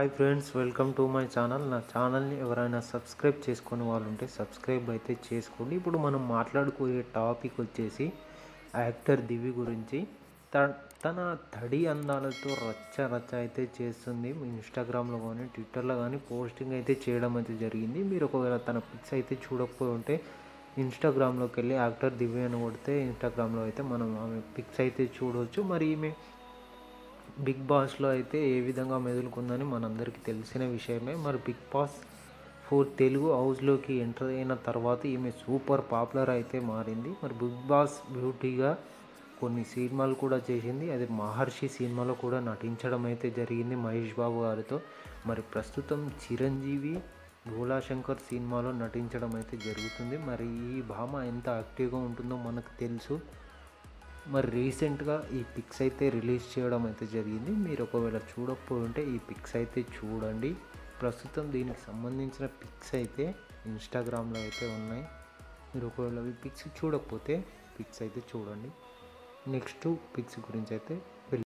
hi friends welcome to my channel నా ఛానల్ని ఎవరైనా సబ్స్క్రైబ్ చేసుకునే వాళ్ళు ఉంటే సబ్స్క్రైబ్ అయితే చేసుకోండి ఇప్పుడు మనం మాట్లాడుకునే టాపిక్ వచ్చేసి యాక్టర్ దివి గురించి త- తన తడి అందాలతో రచ్చ రచ్చ అయితే చేస్తుంది ఇన్స్టాగ్రామ్లో కానీ ట్విట్టర్లో కానీ పోస్టింగ్ అయితే చేయడం అయితే జరిగింది మీరు ఒకవేళ తన పిక్స్ అయితే చూడకపోయి ఉంటే ఇన్స్టాగ్రామ్లోకి వెళ్ళి యాక్టర్ దివ్య అని కొడితే ఇన్స్టాగ్రామ్లో అయితే మనం ఆమె పిక్స్ అయితే చూడవచ్చు మరి ఈమె బిగ్ బాస్లో అయితే ఏ విధంగా మెదులుకుందని మనందరికీ తెలిసిన విషయమే మరి బిగ్ బాస్ ఫోర్ తెలుగు హౌస్లోకి ఎంటర్ అయిన తర్వాత ఈమె సూపర్ పాపులర్ అయితే మారింది మరి బిగ్ బాస్ బ్యూటీగా కొన్ని సినిమాలు కూడా చేసింది అది మహర్షి సినిమాలో కూడా నటించడం అయితే జరిగింది మహేష్ బాబు గారితో మరి ప్రస్తుతం చిరంజీవి భోలాశంకర్ సినిమాలో నటించడం అయితే జరుగుతుంది మరి ఈ భామ ఎంత యాక్టివ్గా ఉంటుందో మనకు తెలుసు మరి రీసెంట్గా ఈ పిక్స్ అయితే రిలీజ్ చేయడం అయితే జరిగింది మీరు ఒకవేళ చూడకపోయి ఉంటే ఈ పిక్స్ అయితే చూడండి ప్రస్తుతం దీనికి సంబంధించిన పిక్స్ అయితే ఇన్స్టాగ్రామ్లో అయితే ఉన్నాయి మీరు ఒకవేళ ఈ పిక్స్ చూడకపోతే పిక్స్ అయితే చూడండి నెక్స్ట్ పిక్స్ గురించి అయితే